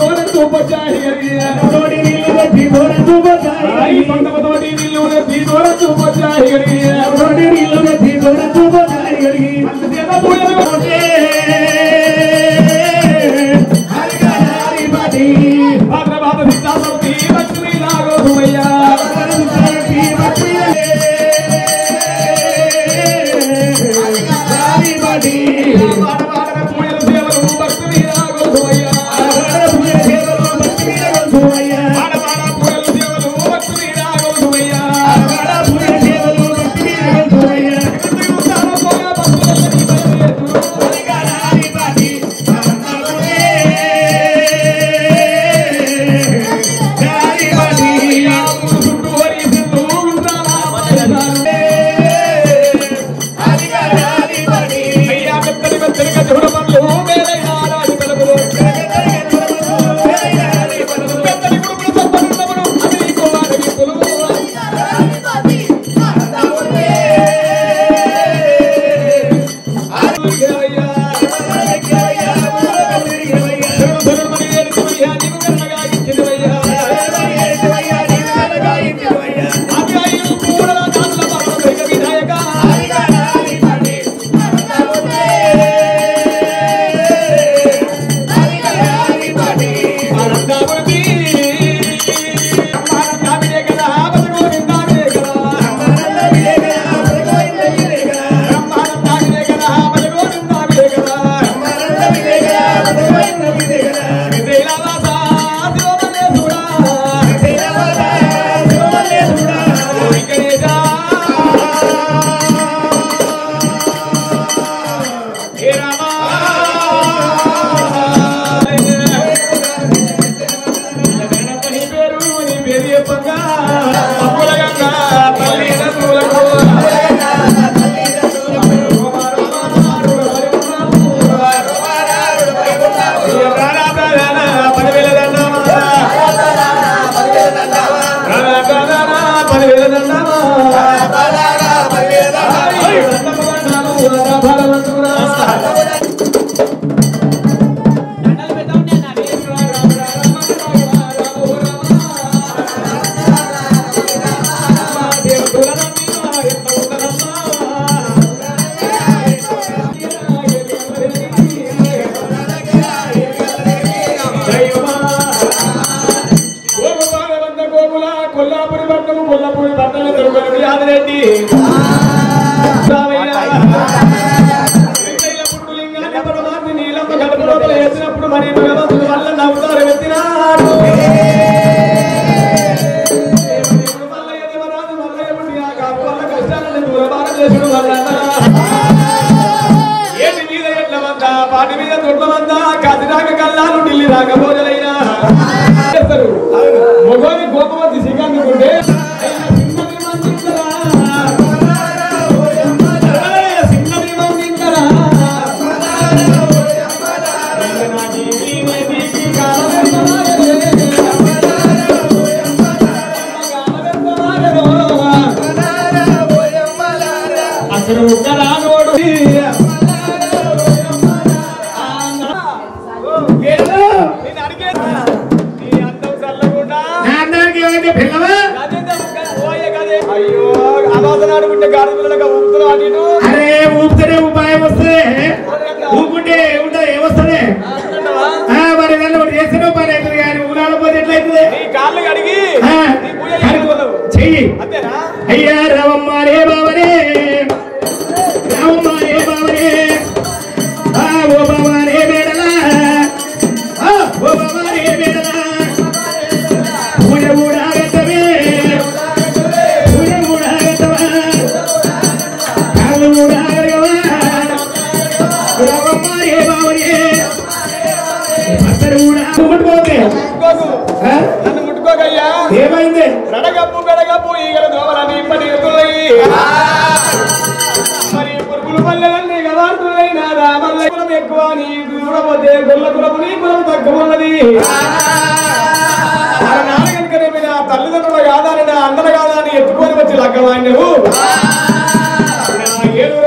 తోడ చూపొచ్చాయి తోడి నీళ్ళు వచ్చి తోడ చూపొచ్చాయి తోటి నీళ్ళు నెత్తి తోడ చూపొచ్చాయి తోడి నీళ్ళు వచ్చి తోడ చూపొచ్చాయి గడిగి హరి బాటి భాద్రపాద సిద్ధాంతి లక్ష్మీ నాగోమయ్యా హరి బాటి పూజల సేవలు భక్తి నాగోమయ్యా పూజ సేవలు భక్తి మీద పాడ పాడ పూజల సేవలు భక్తి నాగోమయ్యా పూజ సేవలు భక్తి మీద హరి బాటి కొల్లాపురి పట్టణము కొల్లాపురి పట్టణం తిరుపతి యాదరెడ్డి పుట్టులింగాన్ని పరమాత్మ నీలమ్మ గడప లోపల వేసినప్పుడు మరి భగవంతుడు వల్ల నవ్వుతారు వెత్తినాడు దేవుడు మల్లయ్య దేవరాజు మల్లయ్య పుట్టి ఆ కాపు వల్ల కష్టాలను దూరబారం చేసుడు వల్ల ఏటి మీద ఎట్ల మంద పాటి మీద తొట్ల మంద కదిరాక కల్లాలు ఢిల్లీ రాక భోజలైనా చేస్తారు మొగోని గోపవతి శ్రీకాంత్ సింహని మందించరా సింహని మందించరా అసలు ఉత్తరానోడు నేను అడిగేది నీ అందం చల్లకుండా అందరికి ఏమైంది పిల్లవా అయ్యో అనవసరం అనుకుంటే గాడి పిల్లలుగా ఊపుతున్నావు అటు ఇటు. అరే ఊపితేనే ఉపాయం వస్తుంది ఊపుకుంటే ఏముంటది ఏమొస్తుంది అంటున్నావా? ఆ, మరి ఏదైనా ఒకటి చేస్తేనే పని అవుతుంది కానీ ఊరాల పోతే ఎట్లయితుంది నీ కాళ్ళు కడిగి ఆ, నీ పూజ చేసుకోలేవు చెయ్యి అంతేనా అయ్యా రామమ్మ రే బావనే రామమ్మ రే బావనే ఆ, ఓ బావ రే బేడలా ఆ, ఓ బావ రే బేడలా పూజ కూడా గట్టవే పూజ కూడా గట్టవా కాళ్ళు కూడా అడగవా రామమ్మ రే బావనే అత్తరు కూడా ముట్టుకోకే ముట్టుకోకు ఆ? నన్ను ముట్టుకోకయ్యా ఏమైంది రడగప్పు గడగప్పు ఈగల దోమలని ఇప్పటి ఎదురయ్యి మరి పురుగులు పల్లెలన్నీ గదార్తులైన రామల్ల కులం ఎక్కువ నీ చూడబోతే గొల్ల కులము నీ కులం తక్కువ ఉన్నది నాన్నగనుకనే మీద తల్లిదండ్రుల కాదని నా అందర కాదని ఎత్తుకొని వచ్చి లగ్గమాయి నువ్వు నా ఏడు